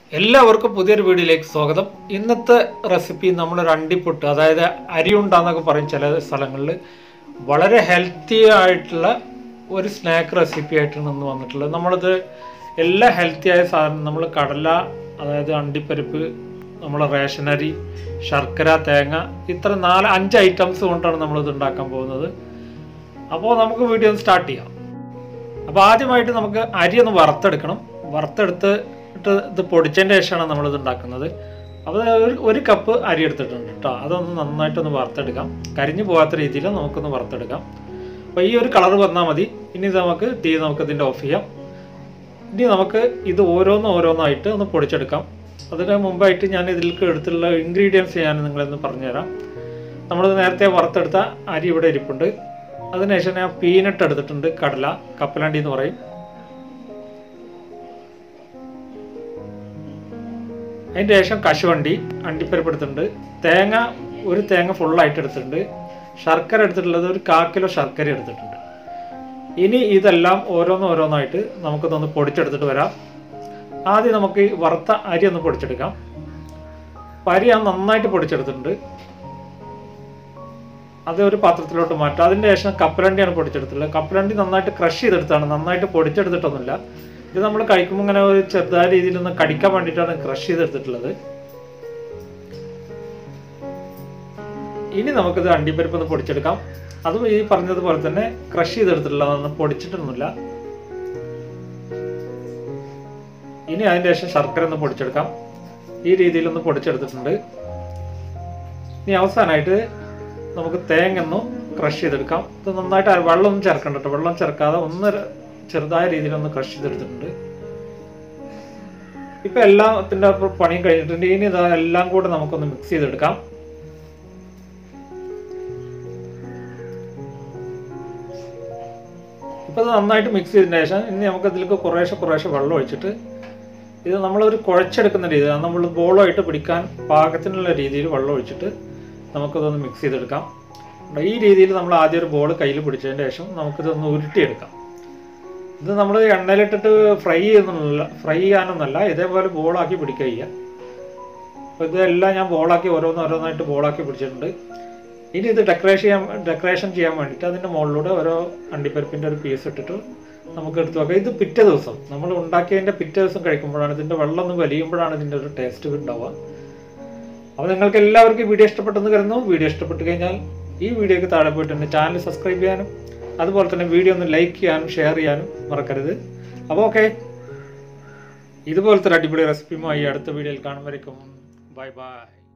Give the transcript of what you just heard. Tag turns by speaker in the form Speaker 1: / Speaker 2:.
Speaker 1: എല്ലാവർക്കും പുതിയൊരു വീഡിയോയിലേക്ക് സ്വാഗതം ഇന്നത്തെ റെസിപ്പി നമ്മളൊരു അണ്ടിപ്പൊട്ട് അതായത് അരിയുണ്ടാന്നൊക്കെ പറയും ചില സ്ഥലങ്ങളിൽ വളരെ ഹെൽത്തി ആയിട്ടുള്ള ഒരു സ്നാക്ക് റെസിപ്പി ആയിട്ടാണ് ഇന്ന് വന്നിട്ടുള്ളത് നമ്മളിത് എല്ലാ ഹെൽത്തി ആയ സാധനം നമ്മൾ കടല അതായത് അണ്ടിപ്പരിപ്പ് നമ്മൾ റേഷനരി ശർക്കര തേങ്ങ ഇത്ര നാല് അഞ്ച് ഐറ്റംസ് കൊണ്ടാണ് നമ്മളിത് ഉണ്ടാക്കാൻ പോകുന്നത് അപ്പോൾ നമുക്ക് വീഡിയോ ഒന്ന് സ്റ്റാർട്ട് ചെയ്യാം അപ്പോൾ ആദ്യമായിട്ട് നമുക്ക് അരി ഒന്ന് വറുത്തെടുക്കണം വറുത്തെടുത്തിട്ട് ഇത് പൊടിച്ചതിൻ്റെ ശേഷമാണ് നമ്മളിത് ഉണ്ടാക്കുന്നത് അപ്പോൾ ഒരു ഒരു കപ്പ് അരി എടുത്തിട്ടുണ്ട് കേട്ടോ അതൊന്ന് നന്നായിട്ടൊന്ന് വറുത്തെടുക്കാം കരിഞ്ഞു പോകാത്ത രീതിയിൽ നമുക്കൊന്ന് വറുത്തെടുക്കാം അപ്പോൾ ഈ ഒരു കളർ വന്നാൽ മതി ഇനി ഇത് നമുക്ക് തീ നമുക്ക് ഇതിൻ്റെ ഓഫ് ചെയ്യാം ഇനി നമുക്ക് ഇത് ഓരോന്ന് ഓരോന്നായിട്ട് ഒന്ന് പൊടിച്ചെടുക്കാം അതിന് മുമ്പായിട്ട് ഞാൻ ഇതിലേക്ക് എടുത്തുള്ള ഇൻഗ്രീഡിയൻസ് ഞാൻ നിങ്ങളൊന്ന് പറഞ്ഞുതരാം നമ്മൾ നേരത്തെ വറുത്തെടുത്ത അരി ഇവിടെ ഇരിപ്പുണ്ട് അതിനുശേഷം ഞാൻ പീനട്ട് എടുത്തിട്ടുണ്ട് കടല കപ്പലണ്ടി എന്ന് പറയും അതിൻ്റെ ശേഷം കശുവണ്ടി അണ്ടിപ്പരിപ്പ് എടുത്തിട്ടുണ്ട് തേങ്ങ ഒരു തേങ്ങ ഫുള്ളായിട്ട് എടുത്തിട്ടുണ്ട് ശർക്കര എടുത്തിട്ടുള്ളത് ഒരു കാ കിലോ ശർക്കര എടുത്തിട്ടുണ്ട് ഇനി ഇതെല്ലാം ഓരോന്ന് ഓരോന്നായിട്ട് നമുക്കിതൊന്ന് പൊടിച്ചെടുത്തിട്ട് വരാം ആദ്യം നമുക്ക് ഈ വറുത്ത അരി ഒന്ന് പൊടിച്ചെടുക്കാം അപ്പോൾ അരി ഞാൻ നന്നായിട്ട് പൊടിച്ചെടുത്തിട്ടുണ്ട് അത് ഒരു പാത്രത്തിലോട്ട് മാറ്റാം അതിൻ്റെ ശേഷം കപ്പലണ്ടിയാണ് പൊടിച്ചെടുത്തിട്ടുള്ളത് കപ്പലണ്ടി നന്നായിട്ട് ക്രഷ് ചെയ്തെടുത്താണ് നന്നായിട്ട് പൊടിച്ചെടുത്തിട്ടൊന്നുമില്ല ഇത് നമ്മൾ കഴിക്കുമ്പോൾ ഇങ്ങനെ ഒരു ചെറുതായ രീതിയിൽ ഒന്ന് കടിക്കാൻ വേണ്ടിയിട്ടാണ് ക്രഷ് ചെയ്തെടുത്തിട്ടുള്ളത് ഇനി നമുക്കിത് അണ്ടിപ്പരിപ്പ് ഒന്ന് പൊടിച്ചെടുക്കാം അതും ഈ പറഞ്ഞതുപോലെ തന്നെ ക്രഷ് ചെയ്തെടുത്തിട്ടുള്ളതാണ് പൊടിച്ചിട്ടൊന്നുമില്ല ഇനി അതിൻ്റെ ശേഷം ശർക്കര ഒന്ന് പൊടിച്ചെടുക്കാം ഈ രീതിയിലൊന്ന് പൊടിച്ചെടുത്തിട്ടുണ്ട് ഇനി അവസാനമായിട്ട് നമുക്ക് തേങ്ങ ഒന്ന് ക്രഷ് ചെയ്തെടുക്കാം ഇത് നന്നായിട്ട് അര- വെള്ളമൊന്നും ചേർക്കണ്ട കേട്ടോ വെള്ളം ചേർക്കാതെ ഒന്ന് ര- ചെറുതായ രീതിയിൽ ഒന്ന് ക്രഷ് ചെയ്തെടുത്തിട്ടുണ്ട് ഇപ്പൊ എല്ലാത്തിന്റെ പണിയും കഴിഞ്ഞിട്ടുണ്ട് ഇനി ഇതാ എല്ലാം കൂടെ നമുക്കൊന്ന് മിക്സ് ചെയ്തെടുക്കാം ഇപ്പൊ ഇത് നന്നായിട്ട് മിക്സ് ചെയ്തതിന് ശേഷം ഇനി നമുക്ക് ഇതിലേക്ക് കുറേശ്ശെ കുറേശ്ശെ വെള്ളം ഒഴിച്ചിട്ട് ഇത് നമ്മളൊരു കുഴച്ചെടുക്കുന്ന രീതി നമ്മൾ ബോളായിട്ട് പിടിക്കാൻ പാകത്തിനുള്ള രീതിയിൽ വെള്ളം ഒഴിച്ചിട്ട് നമുക്കിതൊന്ന് മിക്സ് ചെയ്തെടുക്കാം ഈ രീതിയിൽ നമ്മൾ ആദ്യം ഒരു ബോൾ കയ്യിൽ പിടിച്ചതിന് ശേഷം നമുക്കിതൊന്ന് ഉരുട്ടിയെടുക്കാം ഇത് നമ്മൾ എണ്ണയിലിട്ടിട്ട് ഫ്രൈ ചെയ്യുന്നില്ല ഫ്രൈ ചെയ്യാനൊന്നല്ല ഇതേപോലെ ബോളാക്കി പിടിക്കുക ചെയ്യുക അപ്പോൾ ഇതെല്ലാം ഞാൻ ബോളാക്കി ഓരോന്ന് ഓരോന്നായിട്ട് ബോളാക്കി പിടിച്ചിട്ടുണ്ട് ഇനി ഇത് ഡെക്കറേഷൻ ചെയ്യാൻ ഡെക്കറേഷൻ ചെയ്യാൻ വേണ്ടിയിട്ട് അതിൻ്റെ മുകളിലൂടെ ഓരോ അണ്ടിപ്പരിപ്പിൻ്റെ ഒരു പീസ് ഇട്ടിട്ട് നമുക്ക് എടുത്ത് വെക്കാം ഇത് പിറ്റേ ദിവസം നമ്മൾ ഉണ്ടാക്കിയതിൻ്റെ പിറ്റേ ദിവസം കഴിക്കുമ്പോഴാണ് ഇതിൻ്റെ വെള്ളം ഒന്ന് വലിയുമ്പോഴാണ് ഇതിൻ്റെ ഒരു ടേസ്റ്റ് ഉണ്ടാവുക അപ്പോൾ നിങ്ങൾക്ക് എല്ലാവർക്കും ഈ വീഡിയോ ഇഷ്ടപ്പെട്ടെന്ന് കരുതുന്നു വീഡിയോ ഇഷ്ടപ്പെട്ട് കഴിഞ്ഞാൽ ഈ വീഡിയോക്ക് താഴെ പോയിട്ട് എൻ്റെ ചാനൽ സബ്സ്ക്രൈബ് ചെയ്യാനും അതുപോലെ തന്നെ വീഡിയോ ഒന്ന് ലൈക്ക് ചെയ്യാനും ഷെയർ ചെയ്യാനും മറക്കരുത് അപ്പോൾ ഓക്കെ ഇതുപോലത്തെ ഒരു അടിപൊളി റെസിപ്പിയുമായി അടുത്ത വീഡിയോയിൽ കാണുമ്പോഴേക്കും ബൈ ബൈ